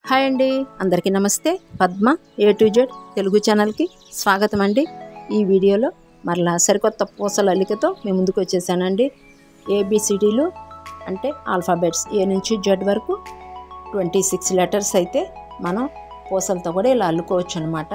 hi అండి అందరికీ నమస్తే Padma A to Z Telugu ఛానల్కి స్వాగతం అండి ఈ వీడియోలో మరలా సరికొత్త పూసల అల్లికతో మేము ముందుకు వచ్చేసానండి ఏబిసిడీలు అంటే ఆల్ఫాబెట్స్ ఏ నుంచి జెడ్ వరకు ట్వంటీ సిక్స్ లెటర్స్ అయితే మనం పూసలతో కూడా ఇలా అల్లుకోవచ్చు అనమాట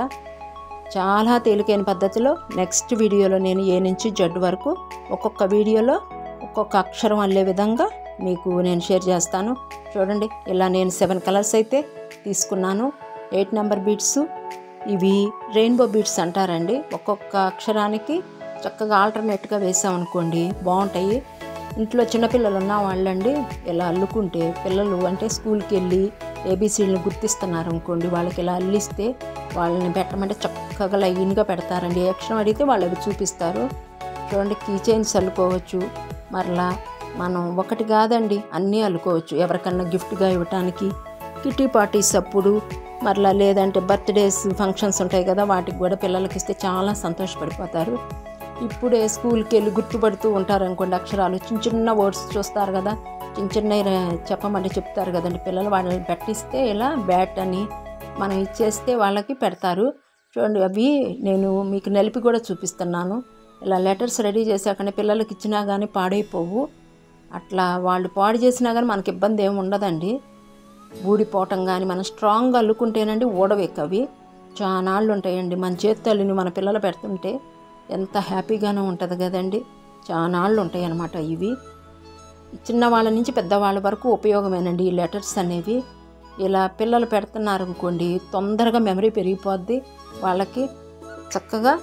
చాలా తేలికైన పద్ధతిలో నెక్స్ట్ వీడియోలో నేను ఏ నుంచి జెడ్ వరకు ఒక్కొక్క వీడియోలో ఒక్కొక్క అక్షరం అల్లే విధంగా మీకు నేను షేర్ చేస్తాను చూడండి ఇలా నేను సెవెన్ కలర్స్ అయితే తీసుకున్నాను ఎయిట్ నెంబర్ బీట్స్ ఇవి రెయిన్బో బీట్స్ అంటారండి ఒక్కొక్క అక్షరానికి చక్కగా ఆల్టర్నేట్గా వేసామనుకోండి బాగుంటాయి ఇంట్లో చిన్నపిల్లలు ఉన్న వాళ్ళండి ఇలా అల్లుకుంటే పిల్లలు అంటే స్కూల్కి వెళ్ళి ఏబీసీలను గుర్తిస్తున్నారు అనుకోండి వాళ్ళకి ఇలా అల్లిస్తే వాళ్ళని పెట్టమంటే చక్కగా లైన్గా పెడతారండి ఏ అక్షరం అడిగితే వాళ్ళు అవి చూపిస్తారు చూడండి కీ చైన్స్ అల్లుకోవచ్చు మరలా మనం ఒకటి కాదండి అన్నీ అల్లుకోవచ్చు ఎవరికన్నా గిఫ్ట్గా ఇవ్వటానికి కిటీ పార్టీస్ అప్పుడు మరలా లేదంటే బర్త్డేస్ ఫంక్షన్స్ ఉంటాయి కదా వాటికి కూడా పిల్లలకి ఇస్తే చాలా సంతోషపడిపోతారు ఇప్పుడే స్కూల్కి వెళ్ళి గుర్తుపడుతూ ఉంటారు అనుకోండి అక్షరాలు చిన్న చిన్న వర్డ్స్ చూస్తారు కదా చిన్న చిన్న చెప్పమంటే చెప్తారు కదండి పిల్లలు వాళ్ళని పెట్టిస్తే ఇలా బ్యాట్ అని మనం ఇచ్చేస్తే వాళ్ళకి పెడతారు చూడండి అవి నేను మీకు నలిపి కూడా చూపిస్తున్నాను ఇలా లెటర్స్ రెడీ చేశాకనే పిల్లలకి ఇచ్చినా కానీ పాడైపోవు అట్లా వాళ్ళు పాడు చేసినా కానీ మనకి ఇబ్బంది ఏమి ఉండదండి ఊడిపోవటం కానీ మనం స్ట్రాంగ్గా అల్లుకుంటేనండి ఊడవెక్కవి చానాళ్ళు ఉంటాయండి మన చేతితో అల్లిని మన పిల్లలు పెడుతుంటే ఎంత హ్యాపీగానూ ఉంటుంది కదండి చానాళ్ళు ఉంటాయి అన్నమాట ఇవి చిన్నవాళ్ళ నుంచి పెద్దవాళ్ళ వరకు ఉపయోగమేనండి ఈ లెటర్స్ అనేవి ఇలా పిల్లలు పెడుతున్నారు అనుకోండి తొందరగా మెమరీ పెరిగిపోద్ది వాళ్ళకి చక్కగా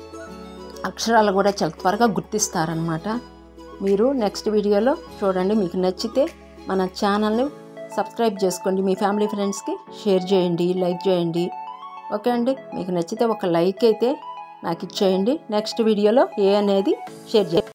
అక్షరాలు కూడా చాలా త్వరగా గుర్తిస్తారనమాట మీరు నెక్స్ట్ వీడియోలో చూడండి మీకు నచ్చితే మన ఛానల్ని సబ్స్క్రైబ్ చేసుకోండి మీ ఫ్యామిలీ ఫ్రెండ్స్కి షేర్ చేయండి లైక్ చేయండి ఓకే అండి మీకు నచ్చితే ఒక లైక్ అయితే నాకు ఇచ్చేయండి నెక్స్ట్ వీడియోలో ఏ అనేది షేర్ చేయండి